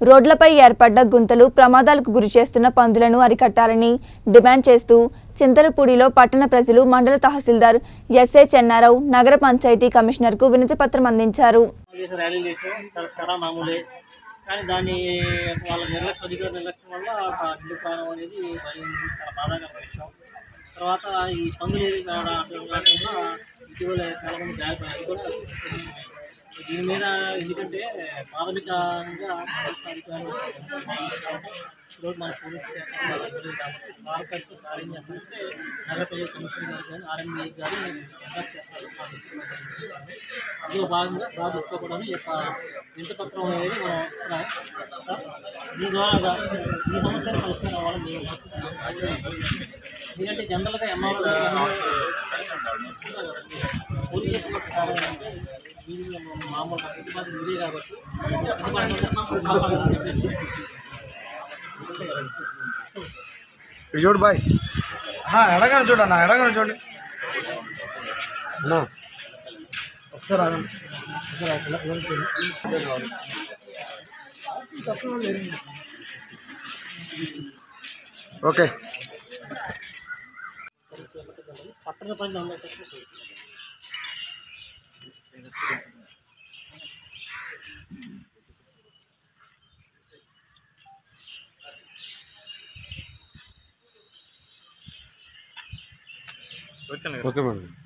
రోడ్లపై ఏర్పడ్డ గుంతలు ప్రమాదాలకు గురి చేస్తున్న పందులను అరికట్టాలని డిమాండ్ చేస్తూ చింతలపూడిలో పట్టణ ప్రజలు మండల తహసీల్దార్ ఎస్ఏ చెన్నారావు నగర పంచాయతీ కమిషనర్కు వినతి పత్రం అందించారు చేసే ర్యాలీలు చేసాం చాలా చాలా మామూలే కానీ దాన్ని వాళ్ళ నిర్లక్ష్యం అధికార నిర్లక్ష్యం వల్ల ఆ హిందూ ప్రాణం అనేది మరి చాలా బాధాకరమైన విషయం తర్వాత ఈ పందులు ఏది కాకుండా ఇటీవల చాలా మంది గాయపడారు అది కూడా దీని మీద ఎందుకంటే ప్రాథమికంగా ప్రభుత్వ అధికారులు ఈరోజు మన పోలీస్ భారత కార్యం చేస్తారంటే నగర ప్రజల కమిషన్ గారు కానీ ఆర్ఎంఈ గారు ఎంఎస్ చేస్తారు ఆ విషయంలో. అందులో భాగంగా ప్రభుత్వం కూడా ఈ యొక్క వింత పత్రం అనేది మనం ఇస్తున్నాం దీని ద్వారా ఈ సమస్యను పరిష్కారం అవ్వాలని మేము కోరుకుంటున్నాం. ఎందుకంటే జనరల్గా ఎంఆర్ఓ పోలీసు యొక్క ప్రకారం ఏంటంటే దీనిలో మామూలుగా ప్రతిపాదన ఇదే కాబట్టి ప్రతిపాదన చెప్పేసి ఇటు చూడు బాయ్ ఎడగానే చూడన్నా ఎడగానే చూడండి అన్నా ఒకసారి ఆగండి ఒకసారి ఆగండి. ఇలా- ఇలా చూడండి. ఓకే పట్టణ పని ఉండేటట్టు ఓకే మేడం